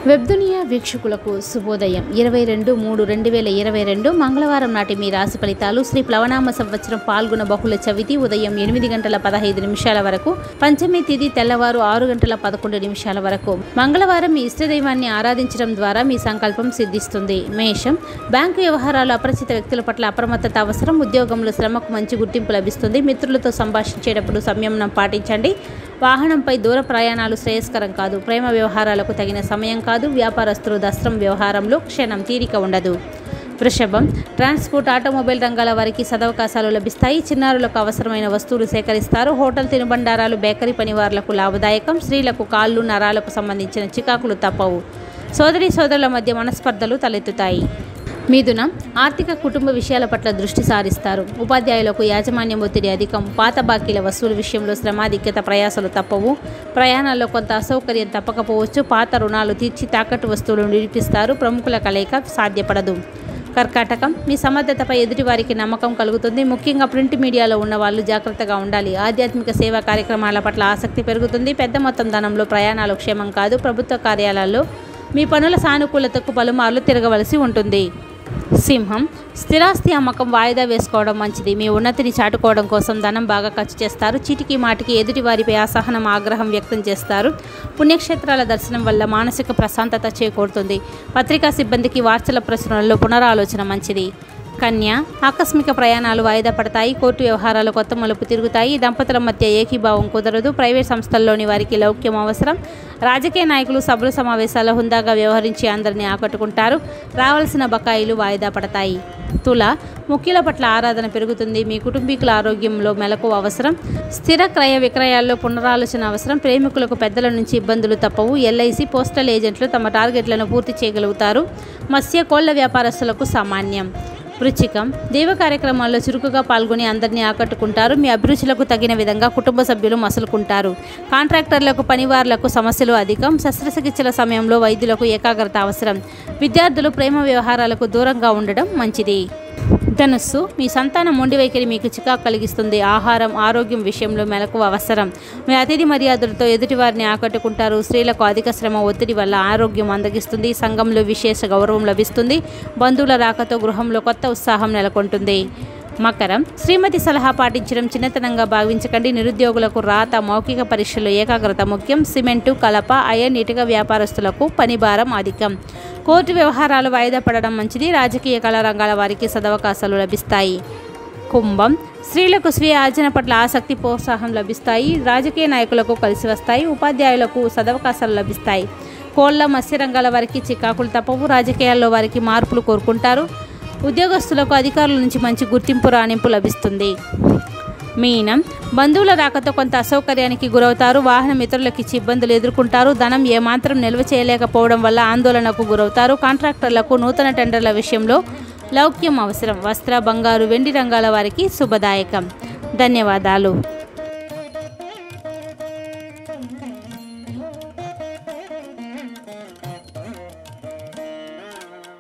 వెబ్దునియా వీక్షకులకు శుభోదయం ఇరవై రెండు మూడు రెండు వేల ఇరవై రెండు మంగళవారం నాటి మీ రాశి ఫలితాలు శ్రీ ప్లవనామ సంవత్సరం పాల్గొన బహుళ చవితి ఉదయం ఎనిమిది గంటల పదహైదు నిమిషాల వరకు పంచమి తిథి తెల్లవారు ఆరు గంటల పదకొండు నిమిషాల వరకు మంగళవారం మీ ఇష్టదైవాన్ని ఆరాధించడం ద్వారా మీ సంకల్పం సిద్ధిస్తుంది మేషం బ్యాంకు వ్యవహారాలు అపరిచిత వ్యక్తుల పట్ల అప్రమత్తత అవసరం ఉద్యోగంలో శ్రమకు మంచి గుర్తింపు లభిస్తుంది మిత్రులతో సంభాషించేటప్పుడు సంయమనం పాటించండి వాహనంపై దూర ప్రయాణాలు శ్రేయస్కరం కాదు ప్రేమ వ్యవహారాలకు తగిన సమయం కాదు వ్యాపారస్తులు దస్త్రం వ్యవహారంలో క్షణం తీరిక ఉండదు వృషభం ట్రాన్స్పోర్ట్ ఆటోమొబైల్ రంగాల వారికి సదవకాశాలు లభిస్తాయి చిన్నారులకు అవసరమైన వస్తువులు సేకరిస్తారు హోటల్ తినుబండారాలు బేకరీ పనివారులకు లాభదాయకం స్త్రీలకు కాళ్ళు నరాలకు సంబంధించిన చికాకులు తప్పవు సోదరి సోదరుల మధ్య మనస్పర్ధలు తలెత్తుతాయి మిథునం ఆర్థిక కుటుంబ విషయాల పట్ల దృష్టి సారిస్తారు ఉపాధ్యాయులకు యాజమాన్యం ఒత్తిడి అధికం పాత బాకీల వసూలు విషయంలో శ్రమాధిక్యత ప్రయాసాలు తప్పవు ప్రయాణాల్లో కొంత అసౌకర్యం తప్పకపోవచ్చు పాత రుణాలు తీర్చి తాకట్టు వస్తువులను నిలిపిస్తారు ప్రముఖుల కలయిక సాధ్యపడదు కర్కాటకం మీ సమర్థతపై ఎదుటివారికి నమ్మకం కలుగుతుంది ముఖ్యంగా ప్రింట్ మీడియాలో ఉన్న వాళ్ళు జాగ్రత్తగా ఉండాలి ఆధ్యాత్మిక సేవా కార్యక్రమాల పట్ల ఆసక్తి పెరుగుతుంది పెద్ద మొత్తం ధనంలో ప్రయాణాలు క్షేమం కాదు ప్రభుత్వ కార్యాలయాల్లో మీ పనుల సానుకూలతకు పలుమార్లు తిరగవలసి ఉంటుంది సింహం స్థిరాస్తి అమ్మకం వాయిదా వేసుకోవడం మంచిది మీ ఉన్నతిని చాటుకోవడం కోసం ధనం బాగా ఖర్చు చేస్తారు చీటికి మాటికి ఎదుటి వారిపై అసహనం ఆగ్రహం వ్యక్తం చేస్తారు పుణ్యక్షేత్రాల దర్శనం వల్ల మానసిక ప్రశాంతత చేకూరుతుంది పత్రికా సిబ్బందికి వార్తల ప్రచురణలో పునరాలోచన మంచిది కన్య ఆకస్మిక ప్రయాణాలు వాయిదా పడతాయి కోర్టు వ్యవహారాలు కొత్త మలుపు తిరుగుతాయి దంపతుల మధ్య ఏకీభావం కుదరదు ప్రైవేట్ సంస్థల్లోని వారికి లౌక్యం అవసరం రాజకీయ నాయకులు సభలు సమావేశాల హుందాగా వ్యవహరించి అందరినీ ఆకట్టుకుంటారు రావాల్సిన బకాయిలు వాయిదా పడతాయి తుల ముఖ్యుల పట్ల ఆరాధన పెరుగుతుంది మీ కుటుంబీకుల ఆరోగ్యంలో మెలకు అవసరం స్థిర క్రయ విక్రయాల్లో పునరాలోచన అవసరం ప్రేమికులకు పెద్దల నుంచి ఇబ్బందులు తప్పవు ఎల్ఐసి పోస్టల్ ఏజెంట్లు తమ టార్గెట్లను పూర్తి చేయగలుగుతారు మత్స్య కోళ్ల వ్యాపారస్తులకు సామాన్యం వృచ్చికం దేవ కార్యక్రమాల్లో చురుకుగా పాల్గొని అందరినీ ఆకట్టుకుంటారు మీ అభిరుచులకు తగిన విధంగా కుటుంబ సభ్యులు మసులుకుంటారు కాంట్రాక్టర్లకు పనివారులకు సమస్యలు అధికం శస్త్రచికిత్సల సమయంలో వైద్యులకు ఏకాగ్రత అవసరం విద్యార్థులు ప్రేమ వ్యవహారాలకు దూరంగా ఉండడం మంచిది ధనుస్సు మీ సంతాన మొండి వైఖరి మీకు చికాకు కలిగిస్తుంది ఆహారం ఆరోగ్యం విషయంలో మెలకు అవసరం మీ అతిథి మర్యాదలతో ఎదుటివారిని ఆకట్టుకుంటారు స్త్రీలకు అధిక శ్రమ ఒత్తిడి వల్ల ఆరోగ్యం అందగిస్తుంది సంఘంలో విశేష గౌరవం లభిస్తుంది బంధువుల రాకతో గృహంలో కొత్త ఉత్సాహం నెలకొంటుంది మకరం శ్రీమతి సలహా పాటించడం చిన్నతనంగా భావించకండి నిరుద్యోగులకు రాత మౌఖిక పరీక్షల్లో ఏకాగ్రత ముఖ్యం సిమెంటు కలప అయన్ ఇటుక వ్యాపారస్తులకు పని భారం అధికం కోర్టు వ్యవహారాలు వాయిదా పడడం మంచిది రాజకీయ కళా రంగాల వారికి సదవకాశాలు లభిస్తాయి కుంభం స్త్రీలకు స్వీయ ఆర్జన పట్ల ఆసక్తి ప్రోత్సాహం లభిస్తాయి రాజకీయ నాయకులకు కలిసి వస్తాయి ఉపాధ్యాయులకు సదవకాశాలు లభిస్తాయి కోళ్ల మత్స్య రంగాల వారికి చికాకులు తప్పవు రాజకీయాల్లో వారికి మార్పులు కోరుకుంటారు ఉద్యోగస్తులకు అధికారుల నుంచి మంచి గుర్తింపు రాణింపు లభిస్తుంది మీనం బంధువుల రాకతో కొంత అసౌకర్యానికి గురవుతారు వాహనం ఇతరులకు ఇచ్చి ఇబ్బందులు ఎదుర్కొంటారు ధనం ఏమాత్రం నిల్వ చేయలేకపోవడం వల్ల ఆందోళనకు గురవుతారు కాంట్రాక్టర్లకు నూతన టెండర్ల విషయంలో లౌక్యం అవసరం వస్త్ర బంగారు వెండి రంగాల వారికి శుభదాయకం ధన్యవాదాలు